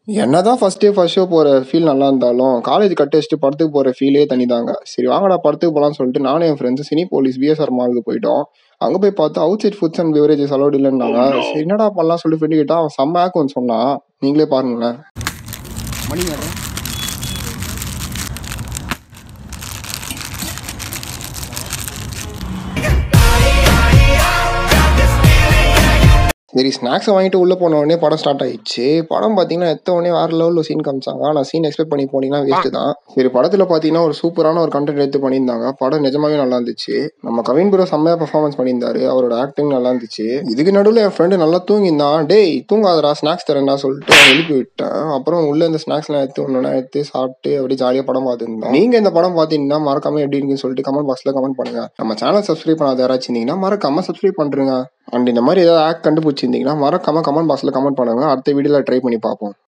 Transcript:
என்னதான் first day first show போற feel நல்லா இருந்தாலும் காலேஜ் கட் அடிச்சுட்டு படத்துக்கு போற ஃபீலே தனிதாங்க சரி வாங்கடா படத்துக்கு போலாம்னு சொல்லிட்டு நானும் என் ஃப்ரெண்ட்ஸ் சினி போலீஸ் பிஎஸ்ஆர் மாலுக்கு போயிட்டோம் அங்க போய் பார்த்தா outside foods and beverages allowed இல்லைன்னாங்க சரி என்னடா பண்ணலாம் சொல்லி ஃப்ரெண்டு கிட்ட அவன் செம்ம ஆக் ஒன்று சொன்னான் நீங்களே பாருங்களேன் மணி மேடம் சரி ஸ்நாக்ஸை வாங்கிட்டு உள்ளே போன உடனே படம் ஸ்டார்ட் ஆயிடுச்சு படம் பார்த்தீங்கன்னா எத்த உடனே வேற லெவலில் சீன் காமிச்சாங்க ஆனால் சீன் எக்ஸ்பெக்ட் பண்ணி போனீங்கன்னா வேஸ்ட் தான் சரி படத்தில் பார்த்தீங்கன்னா ஒரு சூப்பரான ஒரு கண்டென்ட் எடுத்து பண்ணியிருந்தாங்க படம் நிஜமாவே நல்லா இருந்துச்சு நம்ம கவின் ப்ரோ செம்மையாக பெர்ஃபார்மன்ஸ் பண்ணியிருந்தாரு அவரோட ஆக்டிங் நல்லா இருந்துச்சு இதுக்கு நடுவில் என் ஃப்ரெண்டு நல்லா தூங்கியிருந்தான் டேய் தூங்காதடா ஸ்நாக்ஸ் தரேன்டா சொல்லிட்டு அவனை எழுப்பி விட்டேன் அப்புறம் உள்ள இந்த ஸ்நாக்ஸ்லாம் எடுத்து ஒன்று எடுத்து சாப்பிட்டு அப்படியே ஜாலியாக படம் பார்த்துருந்தோம் நீங்கள் இந்த படம் பார்த்தீங்கன்னா மறக்காம எப்படி இருக்குன்னு சொல்லிட்டு கமெண்ட் பாக்ஸில் கமெண்ட் பண்ணுங்க நம்ம சேனல் சப்ஸ்கிரைப் பண்ணாத யாராச்சும் இருந்தீங்கன்னா மறக்காம சப்ஸ்கிரைப் பண்ணுறேங்க அண்ட் இந்த மாதிரி ஏதாவது ஆக் கண்டுபிடிச்சிருந்தீங்கன்னா மறக்காம கமெண்ட் பாக்ஸில் கமெண்ட் பண்ணுங்க அடுத்த வீடியோவில் ட்ரை பண்ணி பார்ப்போம்